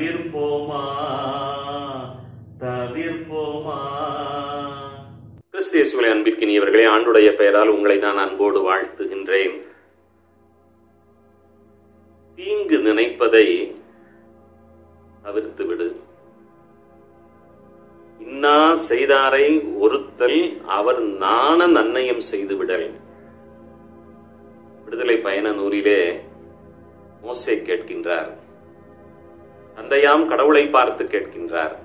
தவிர்ப்போமா தவிர்ப்போமா கிறிஸ்து இயேசுவிலே அன்பிற்கினியவர்களே ஆண்டுடைய பெயரால் உங்களை நான் அன்போடு வாழ்த்துகின்றேன் தீங்கு நினைப்பதை தவிர்த்து விடு இன்னா செய்தாரை ஒருத்தல் அவர் நாண நன்னயம் செய்து விடல் விடுதலை பயண நூலிலே மோசே கேட்கின்றார் தந்தையாம் கடவுளை பார்த்து கேட்கின்றார்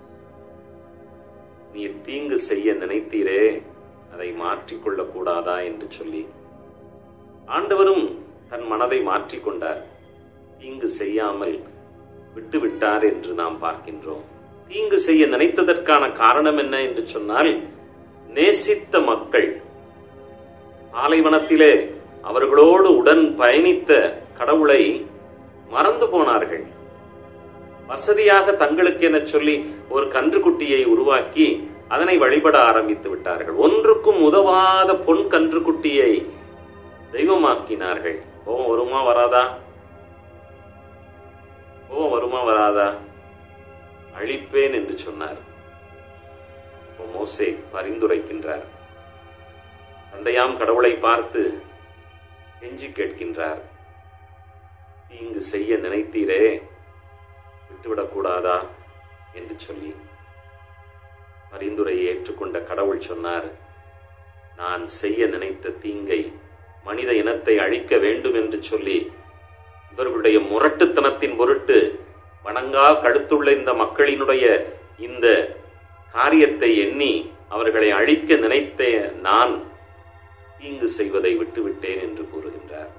நீ தீங்கு செய்ய நினைத்தீரே அதை மாற்றிக்கொள்ளக் கூடாதா என்று சொல்லி ஆண்டவரும் தன் மனதை மாற்றிக்கொண்டார் தீங்கு செய்யாமல் விட்டுவிட்டார் என்று நாம் பார்க்கின்றோம் தீங்கு செய்ய நினைத்ததற்கான காரணம் என்ன என்று சொன்னால் நேசித்த மக்கள் பாலைவனத்திலே அவர்களோடு உடன் பயணித்த கடவுளை மறந்து போனார்கள் வசதியாக தங்களுக்கு என சொல்லி ஒரு கன்றுக்குட்டியை உருவாக்கி அதனை வழிபட ஆரம்பித்து விட்டார்கள் ஒன்றுக்கும் உதவாத பொன் கன்றுக்குட்டியை தெய்வமாக்கினார்கள் கோபம் வருமா வராதா கோபம் வருமா வராதா அழிப்பேன் என்று சொன்னார் அப்போ மோசே பரிந்துரைக்கின்றார் தந்தையாம் கடவுளை பார்த்து கெஞ்சி கேட்கின்றார் தீங்கு செய்ய நினைத்தீரே விட்டுவிடக்கூடாதா என்று சொல்லி பரிந்துரையை ஏற்றுக்கொண்ட கடவுள் சொன்னார் நான் செய்ய நினைத்த தீங்கை மனித இனத்தை அழிக்க வேண்டும் என்று சொல்லி இவர்களுடைய முரட்டுத்தனத்தின் பொருட்டு வணங்கா கழுத்துள்ள இந்த மக்களினுடைய இந்த காரியத்தை எண்ணி அவர்களை அழிக்க நினைத்த நான் தீங்கு செய்வதை விட்டுவிட்டேன் என்று கூறுகின்றார்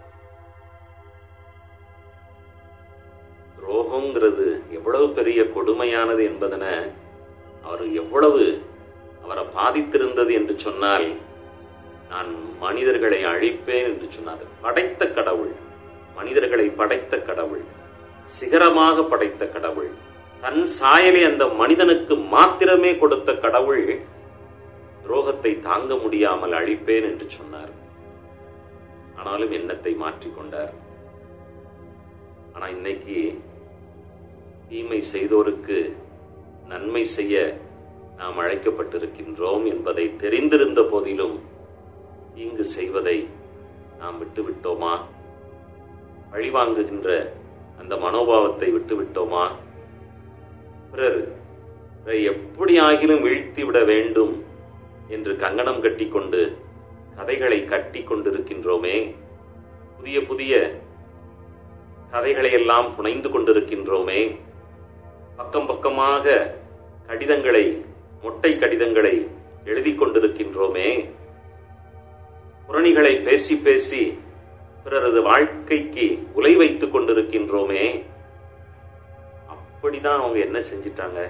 துரோகங்கிறது எவ்வளவு பெரிய கொடுமையானது என்பதன அவர் எவ்வளவு அவரை பாதித்திருந்தது என்று சொன்னால் நான் மனிதர்களை அழிப்பேன் என்று சொன்னார் படைத்த கடவுள் மனிதர்களை படைத்த கடவுள் சிகரமாக படைத்த கடவுள் தன் சாயலை அந்த மனிதனுக்கு மாத்திரமே கொடுத்த கடவுள் துரோகத்தை தாங்க முடியாமல் அழிப்பேன் என்று சொன்னார் ஆனாலும் எண்ணத்தை மாற்றிக்கொண்டார் ஆனா இன்னைக்கு தீமை செய்தோருக்கு நன்மை செய்ய நாம் அழைக்கப்பட்டிருக்கின்றோம் என்பதை தெரிந்திருந்த போதிலும் தீங்கு செய்வதை நாம் விட்டுவிட்டோமா பழிவாங்குகின்ற அந்த மனோபாவத்தை விட்டுவிட்டோமா பிறர் எப்படி ஆகிலும் வீழ்த்தி விட வேண்டும் என்று கங்கணம் கட்டிக்கொண்டு கதைகளை கட்டி கொண்டிருக்கின்றோமே புதிய புதிய கதைகளை எல்லாம் புனைந்து கொண்டிருக்கின்றோமே பக்கம் பக்கமாக கடிதங்களை மொட்டை கடிதங்களை எழுதி கொண்டிருக்கின்றோமே புரணிகளை பேசி பேசி பிறரது வாழ்க்கைக்கு உலை வைத்துக் கொண்டிருக்கின்றோமே அப்படிதான் அவங்க என்ன செஞ்சிட்டாங்க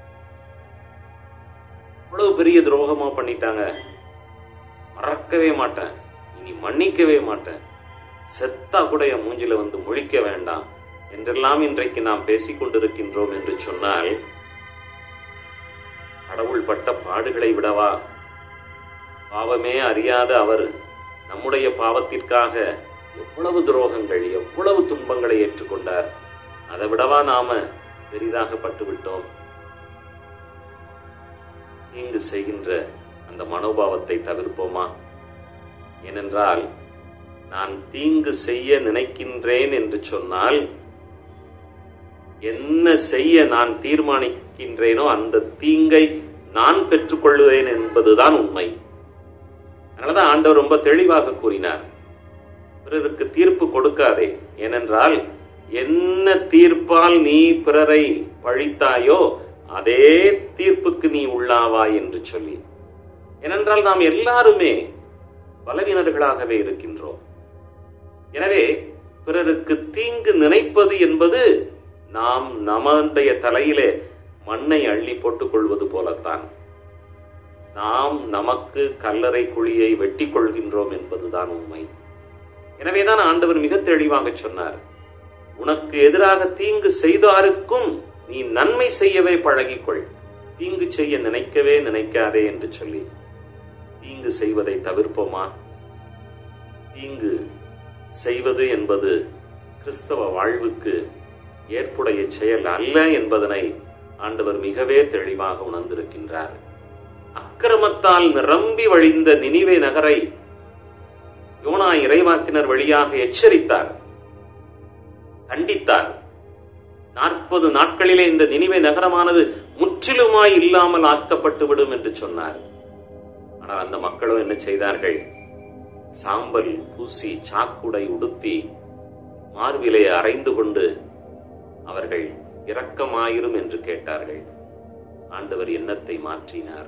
இவ்வளவு பெரிய துரோகமா பண்ணிட்டாங்க மறக்கவே மாட்டேன் இனி மன்னிக்கவே மாட்டேன் செத்தா கூட என் மூஞ்சில வந்து முழிக்க வேண்டாம் என்றெல்லாம் இன்றைக்கு நாம் பேசிக் கொண்டிருக்கின்றோம் என்று சொன்னால் கடவுள் பட்ட பாடுகளை விடவா பாவமே அறியாத அவர் நம்முடைய பாவத்திற்காக எவ்வளவு துரோகங்கள் எவ்வளவு துன்பங்களை ஏற்றுக்கொண்டார் அதை விடவா நாம பெரிதாக பட்டுவிட்டோம் தீங்கு செய்கின்ற அந்த மனோபாவத்தை தவிர்ப்போமா ஏனென்றால் நான் தீங்கு செய்ய நினைக்கின்றேன் என்று சொன்னால் என்ன செய்ய நான் தீர்மானிக்கின்றேனோ அந்த தீங்கை நான் பெற்றுக்கொள்வேன் என்பதுதான் உண்மை அதனாலதான் ஆண்டவர் ரொம்ப தெளிவாக கூறினார் பிறருக்கு தீர்ப்பு கொடுக்காதே ஏனென்றால் என்ன தீர்ப்பால் நீ பிறரை பழித்தாயோ அதே தீர்ப்புக்கு நீ உள்ளாவாய் என்று சொல்லி ஏனென்றால் நாம் எல்லாருமே பலவீனர்களாகவே இருக்கின்றோம் எனவே பிறருக்கு தீங்கு நினைப்பது என்பது நாம் நம்முடைய தலையிலே மண்ணை அள்ளி போட்டுக் கொள்வது போலத்தான் நாம் நமக்கு கல்லறை குழியை வெட்டி கொள்கின்றோம் என்பதுதான் உண்மை எனவேதான் ஆண்டவர் மிக தெளிவாக சொன்னார் உனக்கு எதிராக தீங்கு செய்தாருக்கும் நீ நன்மை செய்யவே பழகிக்கொள் தீங்கு செய்ய நினைக்கவே நினைக்காதே என்று சொல்லி தீங்கு செய்வதை தவிர்ப்போமா தீங்கு செய்வது என்பது கிறிஸ்தவ வாழ்வுக்கு ஏற்புடைய செயல் அல்ல என்பதனை ஆண்டவர் மிகவே தெளிவாக உணர்ந்திருக்கின்றார் அக்கிரமத்தால் நிரம்பி வழிந்த நினிவே நகரை யோனா இறைவாக்கினர் வழியாக எச்சரித்தார் கண்டித்தார் நாற்பது நாட்களிலே இந்த நினிவே நகரமானது முற்றிலுமாய் இல்லாமல் ஆக்கப்பட்டு விடும் என்று சொன்னார் ஆனால் அந்த மக்களும் என்ன செய்தார்கள் சாம்பல் பூசி சாக்குடை உடுத்தி மார்பிலே அரைந்து கொண்டு அவர்கள் இரக்கமாயிரும் என்று கேட்டார்கள் ஆண்டவர் எண்ணத்தை மாற்றினார்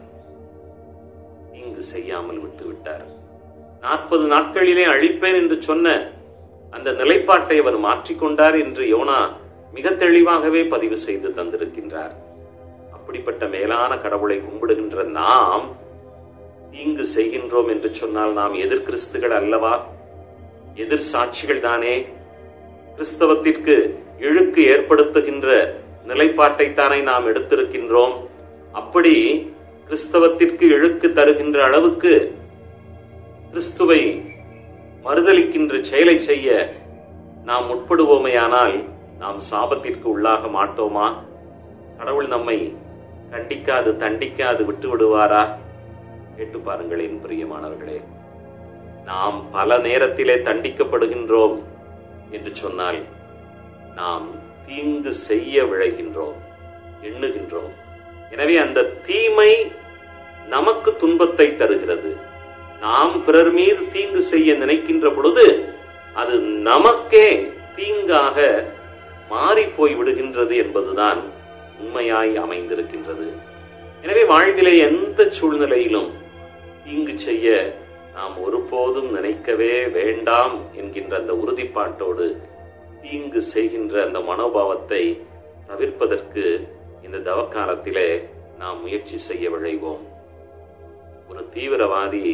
தீங்கு செய்யாமல் விட்டு விட்டார் நாற்பது நாட்களிலே அழிப்பேன் என்று சொன்ன அந்த நிலைப்பாட்டை அவர் மாற்றிக்கொண்டார் என்று யோனா மிக தெளிவாகவே பதிவு செய்து தந்திருக்கின்றார் அப்படிப்பட்ட மேலான கடவுளை கும்பிடுகின்ற நாம் தீங்கு செய்கின்றோம் என்று சொன்னால் நாம் எதிர் கிறிஸ்துகள் அல்லவா எதிர் சாட்சிகள் தானே கிறிஸ்தவத்திற்கு இழுக்கு ஏற்படுத்துகின்ற நிலைப்பாட்டை தானே நாம் எடுத்திருக்கின்றோம் அப்படி கிறிஸ்தவத்திற்கு இழுக்கு தருகின்ற அளவுக்கு கிறிஸ்துவை மறுதலிக்கின்ற செயலை செய்ய நாம் முற்படுவோமேயானால் நாம் சாபத்திற்கு உள்ளாக மாட்டோமா கடவுள் நம்மை கண்டிக்காது தண்டிக்காது விட்டு விடுவாரா கேட்டு பாருங்களேன் பிரியமானவர்களே நாம் பல நேரத்திலே தண்டிக்கப்படுகின்றோம் என்று சொன்னால் நாம் தீங்கு செய்ய விழைகின்றோம் எண்ணுகின்றோம் எனவே அந்த தீமை நமக்கு துன்பத்தை தருகிறது நாம் பிறர் மீது தீங்கு செய்ய நினைக்கின்ற பொழுது அது நமக்கே தீங்காக மாறி போய் விடுகின்றது என்பதுதான் உண்மையாய் அமைந்திருக்கின்றது எனவே வாழ்விலே எந்த சூழ்நிலையிலும் தீங்கு செய்ய நாம் ஒருபோதும் நினைக்கவே வேண்டாம் என்கின்ற அந்த உறுதிப்பாட்டோடு தீங்கு செய்கின்ற அந்த மனோபாவத்தை தவிர்ப்பதற்கு இந்த தவக்காலத்திலே நாம் முயற்சி செய்ய விழைவோம் ஒரு தீவிரவாதி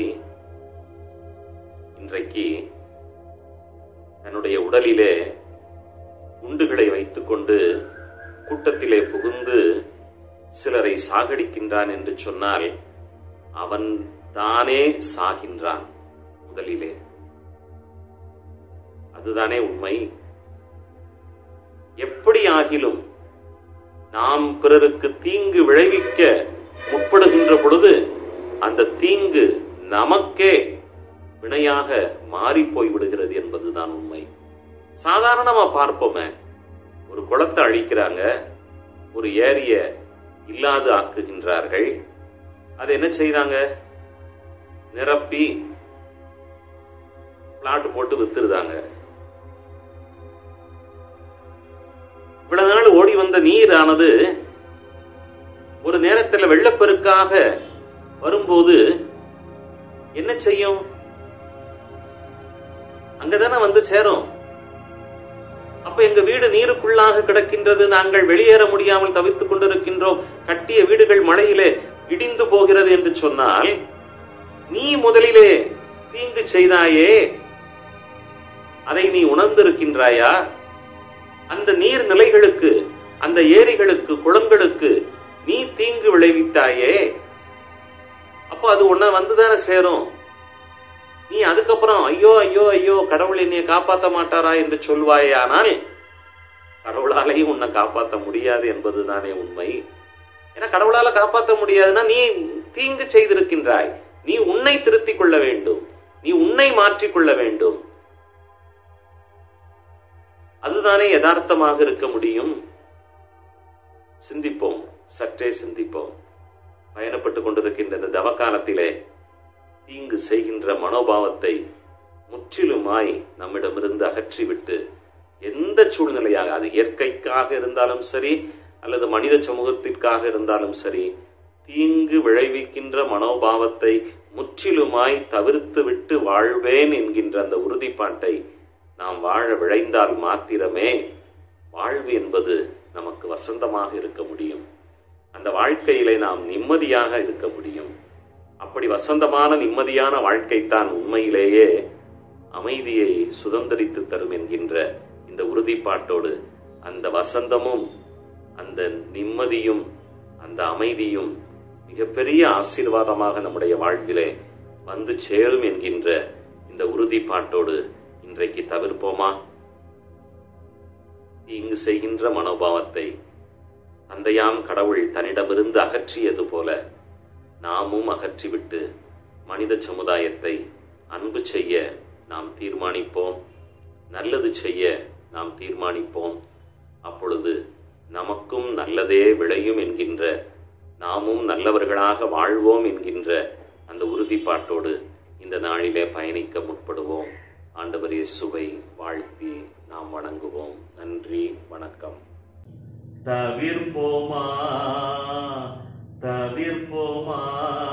இன்றைக்கு தன்னுடைய உடலிலே குண்டுகளை வைத்துக்கொண்டு கூட்டத்திலே புகுந்து சிலரை சாகடிக்கின்றான் என்று சொன்னால் அவன் தானே சாகின்றான் முதலிலே அதுதானே உண்மை எப்படி ஆகிலும் நாம் பிறருக்கு தீங்கு விளைவிக்க முற்படுகின்ற பொழுது அந்த தீங்கு நமக்கே வினையாக மாறி போய் விடுகிறது என்பதுதான் உண்மை சாதாரணமா பார்ப்போமே ஒரு குளத்தை அழிக்கிறாங்க ஒரு ஏரிய இல்லாது ஆக்குகின்றார்கள் அது என்ன செய்தாங்க நிரப்பி பிளாட் போட்டு வித்துருதாங்க இவ்வளவு நாள் ஓடி வந்த நீரானது ஒரு நேரத்தில் வெள்ளப்பெருக்காக வரும்போது என்ன செய்யும் அங்கதானே வந்து சேரும் அப்ப எங்க வீடு நீருக்குள்ளாக கிடக்கின்றது நாங்கள் வெளியேற முடியாமல் தவித்துக் கொண்டிருக்கின்றோம் கட்டிய வீடுகள் மழையிலே இடிந்து போகிறது என்று சொன்னால் நீ முதலிலே தீங்கு செய்தாயே அதை நீ உணர்ந்திருக்கின்றாயா அந்த நீர் நிலைகளுக்கு அந்த ஏரிகளுக்கு குளங்களுக்கு நீ தீங்கு விளைவித்தாயே அப்போ அது உன்ன வந்துதானே சேரும் நீ அதுக்கப்புறம் ஐயோ ஐயோ ஐயோ கடவுள் என்னைய காப்பாத்த மாட்டாரா என்று சொல்வாயே ஆனால் கடவுளாலேயும் உன்னை காப்பாற்ற முடியாது என்பதுதானே உண்மை ஏன்னா கடவுளால காப்பாற்ற முடியாதுன்னா நீ தீங்கு செய்திருக்கின்றாய் நீ உன்னை திருத்திக் கொள்ள வேண்டும் நீ உன்னை மாற்றிக்கொள்ள வேண்டும் அதுதானே யதார்த்தமாக இருக்க முடியும் சிந்திப்போம் சற்றே சிந்திப்போம் பயணப்பட்டு கொண்டிருக்கின்ற இந்த தவக்காலத்திலே தீங்கு செய்கின்ற மனோபாவத்தை முற்றிலுமாய் நம்மிடமிருந்து அகற்றிவிட்டு எந்த சூழ்நிலையாக அது இயற்கைக்காக இருந்தாலும் சரி அல்லது மனித சமூகத்திற்காக இருந்தாலும் சரி தீங்கு விளைவிக்கின்ற மனோபாவத்தை முற்றிலுமாய் தவிர்த்து விட்டு வாழ்வேன் என்கின்ற அந்த உறுதிப்பாட்டை நாம் வாழ விழைந்தால் மாத்திரமே வாழ்வு என்பது நமக்கு வசந்தமாக இருக்க முடியும் அந்த வாழ்க்கையிலே நாம் நிம்மதியாக இருக்க முடியும் அப்படி வசந்தமான நிம்மதியான வாழ்க்கைத்தான் உண்மையிலேயே அமைதியை சுதந்திரித்து தரும் என்கின்ற இந்த உறுதிப்பாட்டோடு அந்த வசந்தமும் அந்த நிம்மதியும் அந்த அமைதியும் மிகப்பெரிய ஆசீர்வாதமாக நம்முடைய வாழ்விலே வந்து சேரும் என்கின்ற இந்த உறுதிப்பாட்டோடு இன்றைக்கு தவிர்ப்போமா தீங்கு செய்கின்ற மனோபாவத்தை தந்தையாம் கடவுள் தன்னிடமிருந்து அகற்றியது போல நாமும் அகற்றிவிட்டு மனித சமுதாயத்தை அன்பு செய்ய நாம் தீர்மானிப்போம் நல்லது செய்ய நாம் தீர்மானிப்போம் அப்பொழுது நமக்கும் நல்லதே விளையும் என்கின்ற நாமும் நல்லவர்களாக வாழ்வோம் என்கின்ற அந்த உறுதிப்பாட்டோடு இந்த நாளிலே பயணிக்க முற்படுவோம் ஆண்டவர் இயேசுவை வாழ்த்தி நாம் வணங்குவோம் நன்றி வணக்கம் தவிர்ப்போமா தவிர்ப்போமா